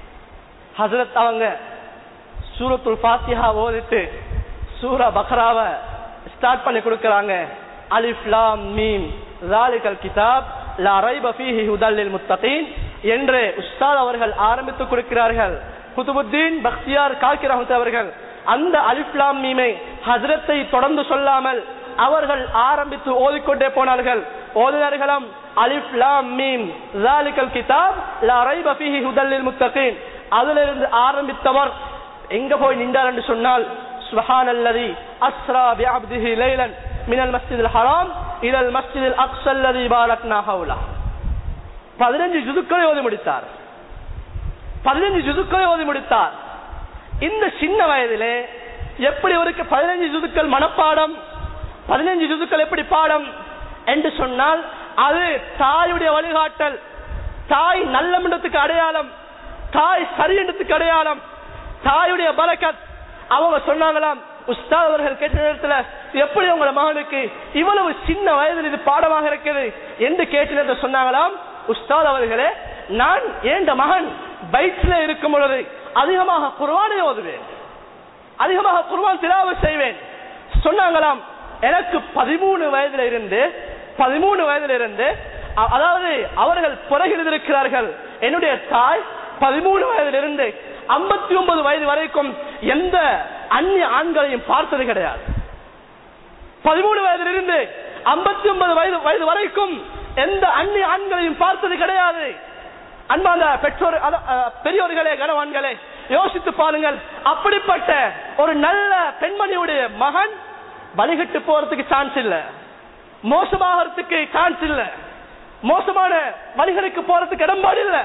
ஹசரத் அவங்க சூரத்துல் ஃபாத்திஹா ஓதிட்டு சூரா பக்ராவை ஸ்டார்ட் பண்ணி கொடுக்கறாங்க அலிஃப் லாம் மீம் ஜாலிகல் கிதாப் லா ரைப ஃபீஹி ஹுதல் லில் முத்தகீன் என்று உஸ்தாத் அவர்கள் ஆரம்பித்து கொடுக்கிறார்கள் குதுபுத்தீன் பக்தியார் காக்கி ரஹமத் அவர்கள் அந்த அலிஃப் லாம் மீமை ஹஜரத்தை தொடர்ந்து சொல்லாமல் அவர்கள் ஆரம்பித்து ஓதிக்கொண்டே போனார்கள் ஓதுநர்களும் அலிஃப் லாம் மீம் ஜாலிகல் கிதாப் லா ரைப ஃபீஹி ஹுதல் லில் முத்தகீன் அதிலிருந்து ஆரம்பித்தவர் எங்க போய் நின்றார் என்று சொன்னால் سبحان الذي أسرى بعبده ليلا من المسجد الحرام إلى المسجد الأقصى الذي باركنا حوله பதினஞ்சு ஜுதுக்களை ஓதி முடித்தார் பதினஞ்சு ஜுதுக்களை ஓதி முடித்தார் இந்த சின்ன வயதிலே எப்படி அவருக்கு பதினஞ்சு ஜுதுக்கள் மனப்பாடம் பதினஞ்சு ஜுதுக்கள் எப்படி பாடம் என்று சொன்னால் அது தாயுடைய வழிகாட்டல் தாய் நல்லமிடத்துக்கு அடையாளம் தாய் சரியண்டத்துக்கு அடையாளம் தாயுடைய பலக்கத் அவங்க சொன்னாங்களாம் உஸ்தாத் அவர்கள் கேட்ட நேரத்துல எப்படி உங்களோட மகனுக்கு இவ்வளவு சின்ன வயதில் இது பாடமாக இருக்குது என்று கேட்ட நேரத்தில் சொன்னாங்களாம் உஸ்தாத் அவர்களே நான் ஏண்ட மகன் பைக்ல இருக்கும் பொழுது அதிகமாக குர்வானை ஓதுவேன் அதிகமாக குர்வான் திலாவை செய்வேன் சொன்னாங்களாம் எனக்கு பதிமூணு வயதுல இருந்து பதிமூணு வயதுல இருந்து அ- அதாவது அவர்கள் புறகிருந்திருக்கிறார்கள் என்னுடைய தாய் பதிமூணு வயதிலிருந்து ஐம்பத்தி ஒன்பது வயது வரைக்கும் எந்த அந்நிய ஆண்களையும் பார்த்தது கிடையாது பதிமூணு வயதிலிருந்து ஐம்பத்தி ஒன்பது வயது வயது வரைக்கும் எந்த அந்நிய ஆண்களையும் பார்த்தது கிடையாது அன்பான பெற்றோர் அத- அஹ், பெரியோர்களே கனவான்களே யோசித்து பாருங்கள் அப்படிப்பட்ட ஒரு நல்ல பெண்மணியுடைய மகன் வழிகட்டு போறதுக்கு சான்ஸ் இல்ல மோசமாகறதுக்கு சான்ஸ் இல்ல மோசமான வழிகளுக்கு போறதுக்கு இடம்பாடு இல்ல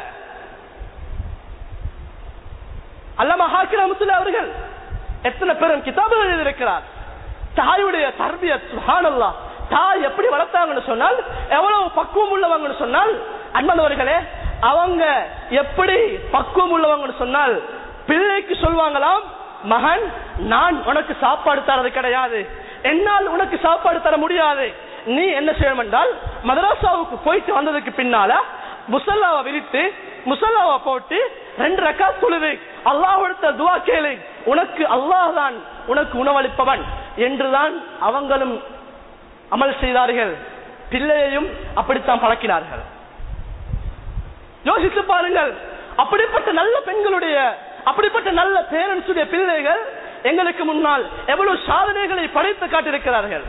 அல்லாம ஹாக்கி ரஹமத்துல்லாஹி அவர்கள் எத்தனை பேரும் கிதாபுகள் எழுதியிருக்கிறார் தாயுடைய தர்பிய சுஹானல்லா தாய் எப்படி வளர்த்தாங்கன்னு சொன்னால் எவ்வளவு பக்குவம் உள்ளவங்கன்னு சொன்னால் அன்பனவர்களே அவங்க எப்படி பக்குவம் உள்ளவங்கன்னு சொன்னால் பிள்ளைக்கு சொல்வாங்களாம் மகன் நான் உனக்கு சாப்பாடு தரது கிடையாது என்னால் உனக்கு சாப்பாடு தர முடியாது நீ என்ன செய்யணும் என்றால் மதராசாவுக்கு போயிட்டு வந்ததுக்கு பின்னால முசல்லாவை விரித்து முசல்லாவை போட்டு ரெண்டு ரக்கா தொழுது அல்லாஹ்விடத்த துவா கேளு உனக்கு அல்லாஹ் தான் உனக்கு உணவளிப்பவன் என்றுதான் அவங்களும் அமல் செய்தார்கள் பிள்ளையையும் அப்படித்தான் பழக்கினார்கள் யோசித்து பாருங்கள் அப்படிப்பட்ட நல்ல பெண்களுடைய அப்படிப்பட்ட நல்ல பேரண்ட்ஸுடைய பிள்ளைகள் எங்களுக்கு முன்னால் எவ்வளவு சாதனைகளை படைத்து காட்டியிருக்கிறார்கள்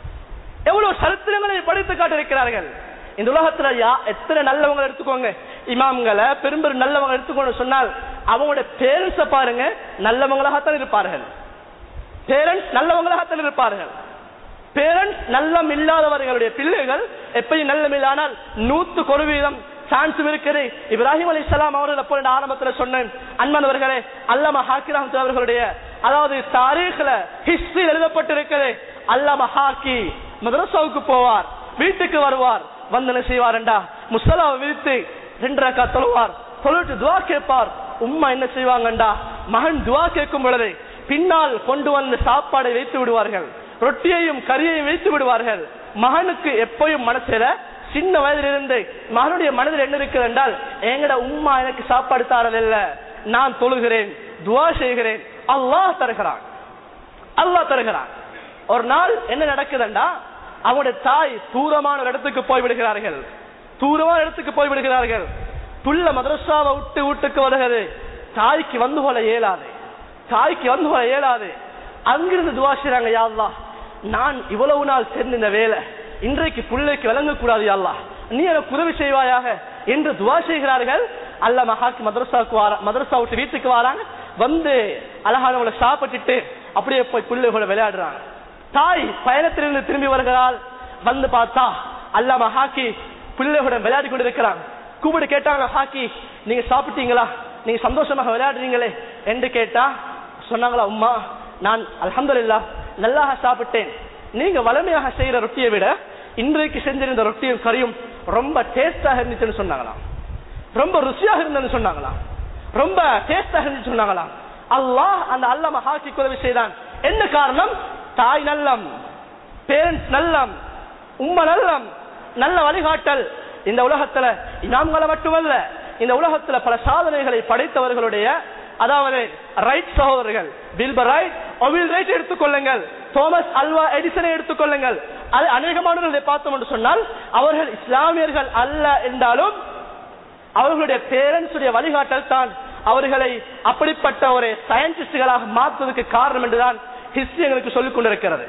எவ்வளவு சரித்திரங்களை படித்து காட்டியிருக்கிறார்கள் இந்த உலகத்துல யா எத்தனை நல்லவங்க எடுத்துக்கோங்க இமாம்களை பெரும் பெரும் நல்லவங்க எடுத்துக்கோங்க சொன்னால் அவங்களோட பேரண்ட்ஸ பாருங்க நல்லவங்களாகத்தான் இருப்பார்கள் பேரண்ட்ஸ் நல்லவங்களாகத்தான் இருப்பார்கள் பேரண்ட்ஸ் நல்லம் இல்லாதவர்களுடைய பிள்ளைகள் எப்பயும் நல்லம் இல்லானால் நூத்து கொரு வீதம் சான்ஸ் இருக்குது இப்ராஹிம் அலி இஸ்லாம் அவர்கள் அப்போ நான் ஆரம்பத்துல சொன்னேன் அன்பானவர்களே அல்லம ஹாக்கிராம் அவர்களுடைய அதாவது தாரீഖ்ல ஹிஸ்டரி எழுதப்பட்டிருக்கிறது அல்லம ஹாக்கி மதரசாவுக்கு போவார் வீட்டுக்கு வருவார் வந்து என்ன செய்வார்டா முசலாவை விரித்து ரெண்டு ரக்கா தொழுவார் தொழுட்டு துவா கேட்பார் உம்மா என்ன செய்வாங்கண்டா மகன் துவா கேட்கும் பொழுது பின்னால் கொண்டு வந்து சாப்பாடை வைத்து விடுவார்கள் ரொட்டியையும் கறியையும் வைத்து விடுவார்கள் மகனுக்கு எப்பயும் மனசுல சின்ன வயதிலிருந்து மகனுடைய மனதில் என்ன இருக்குது என்றால் எங்கட உம்மா எனக்கு சாப்பாடு தாரதில்ல நான் தொழுகிறேன் துவா செய்கிறேன் அல்லாஹ் தருகிறான் அல்லாஹ் தருகிறான் ஒரு நாள் என்ன நடக்குதுண்டா அவனுடைய தாய் தூரமான ஒரு இடத்துக்கு போய் விடுகிறார்கள் தூரமான இடத்துக்கு போய் விடுகிறார்கள் புள்ள மதரசாவை விட்டு வீட்டுக்கு வருகிறது தாய்க்கு வந்து போல இயலாது தாய்க்கு வந்து போல இயலாது அங்கிருந்து துவா செய்றாங்க யா அல்லாஹ் நான் இவ்வளவு நாள் சேர்ந்த இந்த வேலை இன்றைக்கு பிள்ளைக்கு விளங்கக்கூடாது யா அல்லாஹ் நீ எனக்கு உதவி செய்வாயாக என்று துவா செய்கிறார்கள் அல்ல மகாக்கு மதரசாவுக்கு வார மதரசா விட்டு வீட்டுக்கு வராங்க வந்து அழகானவங்களை சாப்பிட்டுட்டு அப்படியே போய் பிள்ளைகளோட விளையாடுறாங்க தாய் பயணத்திலிருந்து திரும்பி வருகிறாள் வந்து பார்த்தா அல்லாம ஹாக்கி பிள்ளைகளுடன் விளையாடி கொண்டிருக்கிறாங்க கூப்பிட்டு கேட்டாங்க ஹாக்கி நீங்க சாப்பிட்டீங்களா நீங்க சந்தோஷமாக விளையாடுறீங்களே என்று கேட்டா சொன்னாங்களா உம்மா நான் அல்ஹம்துலில்லாஹ் நல்லாக சாப்பிட்டேன் நீங்க வளமையாக செய்யற ரொட்டியை விட இன்றைக்கு செஞ்சிருந்த ரொட்டியும் கறியும் ரொம்ப டேஸ்டாக இருந்துச்சுன்னு சொன்னாங்களாம் ரொம்ப ருசியாக இருந்ததுன்னு சொன்னாங்களாம் ரொம்ப டேஸ்டாக இருந்துச்சு சொன்னாங்களாம் அல்லாஹ் அந்த அல்லம ஹாக்கி உதவி செய்தான் என்ன காரணம் தாய் நல்லம் பேரண்ட்ஸ் நல்லம் உம்ம நல்லம் நல்ல வழிகாட்டல் இந்த உலகத்துல இமாம்களை மட்டுமல்ல இந்த உலகத்துல பல சாதனைகளை படைத்தவர்களுடைய அதாவது ரைட் சகோதரர்கள் பில்பர் ரைட் ஒவில் ரைட் எடுத்துக்கொள்ளுங்கள் தோமஸ் அல்வா எடிசனை எடுத்துக்கொள்ளுங்கள் அது அநேகமானவர்களை பார்த்தோம் என்று சொன்னால் அவர்கள் இஸ்லாமியர்கள் அல்ல என்றாலும் அவர்களுடைய பேரண்ட்ஸுடைய வழிகாட்டல் தான் அவர்களை அப்படிப்பட்ட ஒரு சயின்டிஸ்டுகளாக மாற்றுவதற்கு காரணம் என்றுதான் ஹிஸ்டரி எங்களுக்கு சொல்லிக் கொண்டிருக்கிறது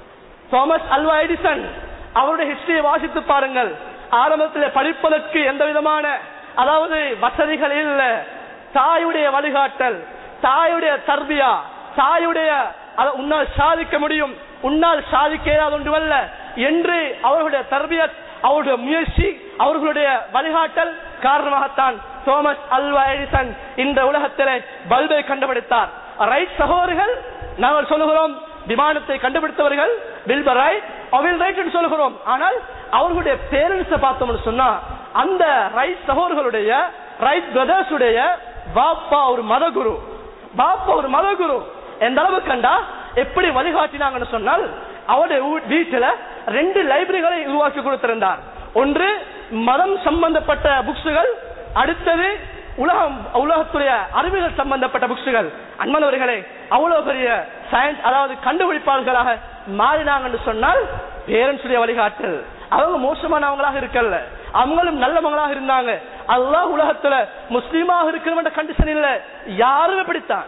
தாமஸ் அல்வா எடிசன் அவருடைய ஹிஸ்டரியை வாசித்து பாருங்கள் ஆரம்பத்தில் படிப்பதற்கு எந்த விதமான அதாவது வசதிகள் இல்ல தாயுடைய வழிகாட்டல் தாயுடைய தர்பியா தாயுடைய அதை உன்னால் சாதிக்க முடியும் உன்னால் சாதிக்க இயலாத ஒன்றுமல்ல என்று அவர்களுடைய தர்பியத் அவருடைய முயற்சி அவர்களுடைய வழிகாட்டல் காரணமாகத்தான் தோமஸ் அல்வா எடிசன் இந்த உலகத்திலே பல்பை கண்டுபிடித்தார் ரைட் சகோதரர்கள் நாங்கள் சொல்லுகிறோம் விமானத்தை கண்டுபிடித்தவர்கள் வில்பர் ரைட் அவில் ரைட் என்று சொல்லுகிறோம் ஆனால் அவர்களுடைய பேரண்ட்ஸை பார்த்தோம்னு சொன்னா அந்த ரைட் சகோதரர்களுடைய ரைட் பிரதர்ஸ் உடைய பாப்பா ஒரு மதகுரு பாப்பா ஒரு மதகுரு எந்த அளவு கண்டா எப்படி வழிகாட்டினாங்கன்னு சொன்னால் அவருடைய ஊ- வீட்டுல ரெண்டு லைப்ரரிகளை உருவாக்கி கொடுத்திருந்தார் ஒன்று மதம் சம்பந்தப்பட்ட புக்ஸுகள் அடுத்தது உலகம் உலகத்துடைய அறிவியல் சம்பந்தப்பட்ட புக்ஸுகள் அன்பானவர்களே அவ்வளவு பெரிய சயின்ஸ் அதாவது கண்டுபிடிப்பாளர்களாக மாறினாங்கன்னு சொன்னால் பேரண்ட்ஸுடைய வழிகாட்டல் அவங்க மோசமானவங்களாக இருக்கல்ல அவங்களும் நல்லவங்களாக இருந்தாங்க அல்லாஹ் உலகத்துல முஸ்லீமாக இருக்கிறவன்ற கண்டிஷன் இல்ல யாருமே பிடித்தான்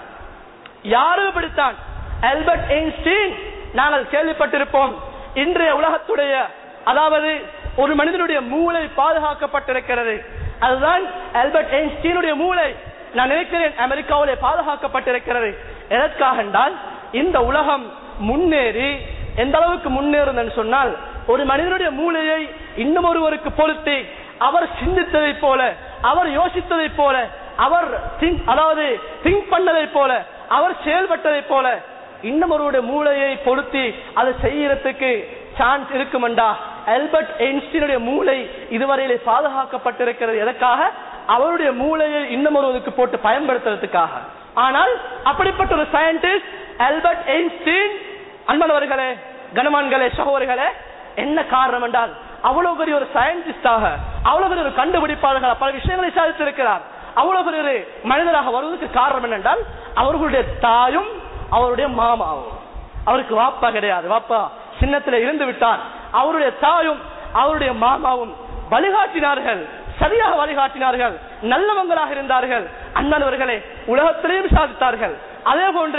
யாரும் பிடித்தான் ஆல்பர்ட் ஐன்ஸ்டீன் நாங்கள் கேள்விப்பட்டிருப்போம் இன்றைய உலகத்துடைய அதாவது ஒரு மனிதனுடைய மூளை பாதுகாக்கப்பட்டிருக்கிறது அதுதான் ஆல்பர்ட் ஐன்ஸ்டீனுடைய மூளை நான் நினைக்கிறேன் அமெரிக்காவிலே பாதுகாக்கப்பட்டிருக்கிறது எதற்காக என்றால் இந்த உலகம் முன்னேறி எந்த அளவுக்கு முன்னேறும் சொன்னால் ஒரு மனிதனுடைய மூளையை இன்னும் ஒருவருக்கு பொருத்தி அவர் சிந்தித்ததை போல அவர் யோசித்ததை போல அவர் think அதாவது திங்க் பண்ணதை போல அவர் செயல்பட்டதை போல இன்னும் ஒருவருடைய மூளையை பொருத்தி அதை செய்யறதுக்கு சான்ஸ் இருக்குமெண்டா ஆல்பர்ட் ஐன்ஸ்டீனுடைய மூளை இதுவரையிலே பாதுகாக்கப்பட்டிருக்கிறது எதற்காக அவருடைய மூளையை இன்னும் ஒருவருக்கு போட்டு பயன்படுத்துறதுக்காக ஆனால் அப்படிப்பட்ட ஒரு சயின்டிஸ்ட் ஆல்பர்ட் ஐன்ஸ்டீன் அன்பனவர்களே கனமான்களே சகோதரர்களே என்ன காரணம் என்றால் அவ்வளவு பெரிய ஒரு சயின்டிஸ்டாக அவ்வளவு பெரிய ஒரு கண்டுபிடிப்பாளர்கள் பல விஷயங்களை சாதித்திருக்கிறார் அவ்வளவு பெரிய ஒரு மனிதராக வருவதற்கு காரணம் என்னென்றால் அவர்களுடைய தாயும் அவருடைய மாமாவும் அவருக்கு வாப்பா கிடையாது வாப்பா சின்னத்துல இருந்து விட்டார் அவருடைய தாயும் அவருடைய மாமாவும் வழிகாட்டினார்கள் சரியாக வழிகாட்டினார்கள் நல்லவங்களாக இருந்தார்கள் அண்ணனவர்களே உலகத்திலேயும் சாதித்தார்கள் அதே போன்று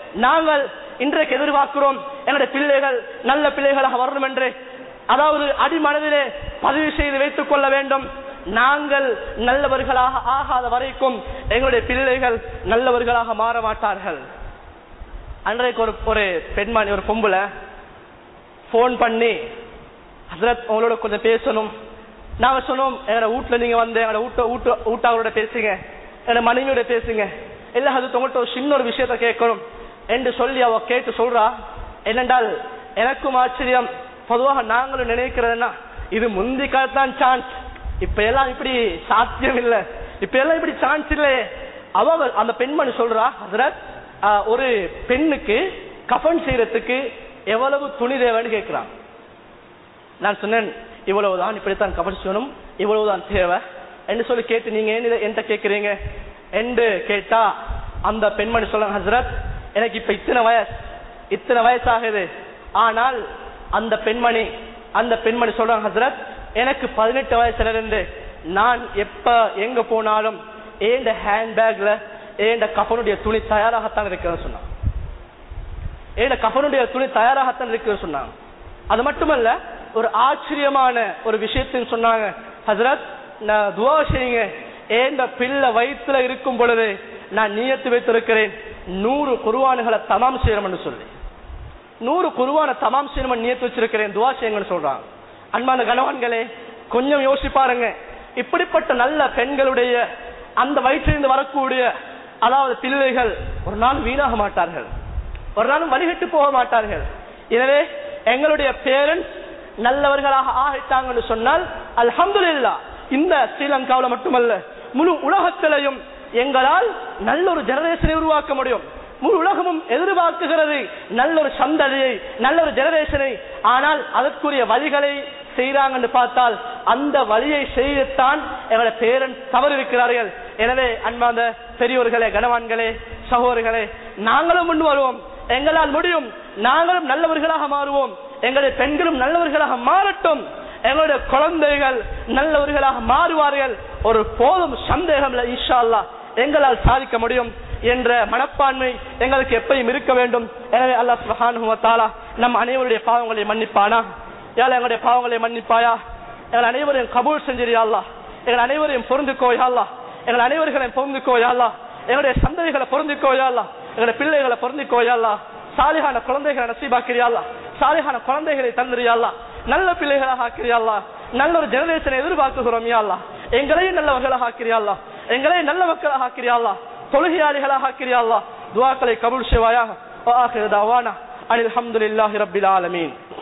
நாங்கள் இன்றைக்கு எதிர்பார்க்கிறோம் எங்களுடைய பிள்ளைகள் நல்ல பிள்ளைகளாக வரணும் என்று அதாவது அடிமனதிலே பதிவு செய்து வைத்துக் கொள்ள வேண்டும் நாங்கள் நல்லவர்களாக ஆகாத வரைக்கும் எங்களுடைய பிள்ளைகள் நல்லவர்களாக மாற மாட்டார்கள் அன்றைக்கு ஒரு ஒரு பெண்மணி ஒரு பொம்பளை போன் பண்ணி ஹசரத் உங்களோட கொஞ்சம் பேசணும் நாங்க சொன்னோம் எங்களோட வீட்டுல நீங்க வந்து எங்களோட வீட்ட வீட்டு வீட்டாளரோட பேசுங்க என்னோட மனைவியோட பேசுங்க இல்ல அது உங்கள்கிட்ட ஒரு சின்ன ஒரு விஷயத்த கேட்கணும் என்று சொல்லி அவ கேட்டு சொல்றா என்னென்றால் எனக்கும் ஆச்சரியம் பொதுவாக நாங்களும் நினைக்கிறதுனா இது முந்தி காலத்தான் சான்ஸ் இப்ப எல்லாம் இப்படி சாத்தியம் இல்ல இப்ப எல்லாம் இப்படி சான்ஸ் இல்ல அவ அந்த பெண்மணி சொல்றா ஹசரத் ஆஹ், ஒரு பெண்ணுக்கு கஃபன் செய்யறதுக்கு எவ்வளவு துணி தேவைன்னு கேட்கிறான் நான் சொன்னேன் இவ்வளவுதான் இப்படித்தான் கபடி செய்யணும் இவ்வளவுதான் தேவை என்று சொல்லி கேட்டு நீங்க ஏன் இதை என்கிட்ட கேட்கிறீங்க என்று கேட்டா அந்த பெண்மணி சொல்றாங்க ஹசரத் எனக்கு இப்ப இத்தனை வயசு இத்தனை வயசாகுது ஆனால் அந்த பெண்மணி அந்த பெண்மணி சொல்றாங்க ஹசரத் எனக்கு பதினெட்டு வயசுல இருந்து நான் எப்ப எங்க போனாலும் ஏண்ட ஹேண்ட்பேக்ல ஏண்ட கஃபனுடைய துணி தயாராகத்தான் இருக்கிறேன்னு சொன்னான் ஏண்ட கஃபனுடைய துணி தயாராகத்தான் இருக்குன்னு சொன்னாங்க அது மட்டுமல்ல ஒரு ஆச்சரியமான ஒரு விஷயத்தையும் சொன்னாங்க ஹசரத் நான் துவா செய்யுங்க ஏண்ட பிள்ளை வயிற்றுல இருக்கும் பொழுது நான் நியத்து வைத்திருக்கிறேன் நூறு குருவானுகளை தமாம் செய்யணும்னு சொல்லி நூறு குருவான தமாம் செய்யணும் நியத்து வச்சிருக்கிறேன் துவா செய்யுங்கன்னு சொல்றாங்க அன்பான கணவன்களே கொஞ்சம் யோசிச்சு பாருங்க இப்படிப்பட்ட நல்ல பெண்களுடைய அந்த வயிற்றிலிருந்து வரக்கூடிய அதாவது பிள்ளைகள் ஒரு நாள் வீணாக மாட்டார்கள் ஒரு நாளும் வழிகட்டு போக மாட்டார்கள் எனவே எங்களுடைய பேரண்ட்ஸ் நல்லவர்களாக ஆகிட்டாங்கன்னு சொன்னால் அல்ஹம்துலில்லா இந்த ஸ்ரீலங்காவில் மட்டுமல்ல முழு உலகத்திலையும் எங்களால் நல்ல ஒரு ஜெனரேஷனை உருவாக்க முடியும் முழு உலகமும் எதிர்பார்க்குகிறது நல்ல ஒரு சந்ததியை நல்ல ஒரு ஜெனரேஷனை ஆனால் அதற்குரிய வழிகளை செய்யறாங்கன்னு பார்த்தால் அந்த வழியை செய்யத்தான் எங்களுடைய பேரண்ட்ஸ் தவறு இருக்கிறார்கள் எனவே அன்பாந்த பெரியோர்களே கனவான்களே சகோதரர்களே நாங்களும் முன் வருவோம் எங்களால் முடியும் நாங்களும் நல்லவர்களாக மாறுவோம் எங்களுடைய பெண்களும் நல்லவர்களாக மாறட்டும் எங்களுடைய குழந்தைகள் நல்லவர்களாக மாறுவார்கள் ஒரு போதும் சந்தேகம் இல்லை இன்ஷா அல்லாஹ் எங்களால் சாதிக்க முடியும் என்ற மனப்பான்மை எங்களுக்கு எப்பயும் இருக்க வேண்டும் எனவே அல்லாஹ் சுப்ஹானஹு வ தஆலா நம் அனைவருடைய பாவங்களை மன்னிப்பானா யாழ் எங்களுடைய பாவங்களை மன்னிப்பாயா எங்கள் அனைவரையும் கபூல் செஞ்சிரியா அல்லாஹ் எங்கள் அனைவரையும் பொருந்துக்கோ யா அல்லாஹ் எங்கள் அனைவர்களையும் பொருந்துக்கோ யா அல்லாஹ் எங்களுடைய சந்ததிகளை பொருந்திக்கோ யா அல்லாஹ் எங்களுடைய பிள்ளைகளை பொருந்திக்கோ யா அல்லாஹ் சாலிகான குழந்தைகளை நசீபாக்கிறியா அல்லாஹ் சாலிகான குழந்தைகளை தந்திரியா அல்லாஹ் நல்ல பிள்ளைகளாக ஆக்கிறியா அல்லாஹ் நல்ல ஒரு ஜெனரேஷனை எதிர்பார்க்குகிறோம் யா அல்லாஹ் எங்களையும் நல்லவர்களாக ஆக்கிறியா அல்லாஹ் எங்களையும் நல்ல மக்களாக ஆக்கிறியா அல்லாஹ் தொழுகையாளிகளாக ஆக்கிறியா அல்லாஹ் துவாக்களை கபூல் செய்வாயாக وآخر دعوانا أن الحمد لله رب العالمين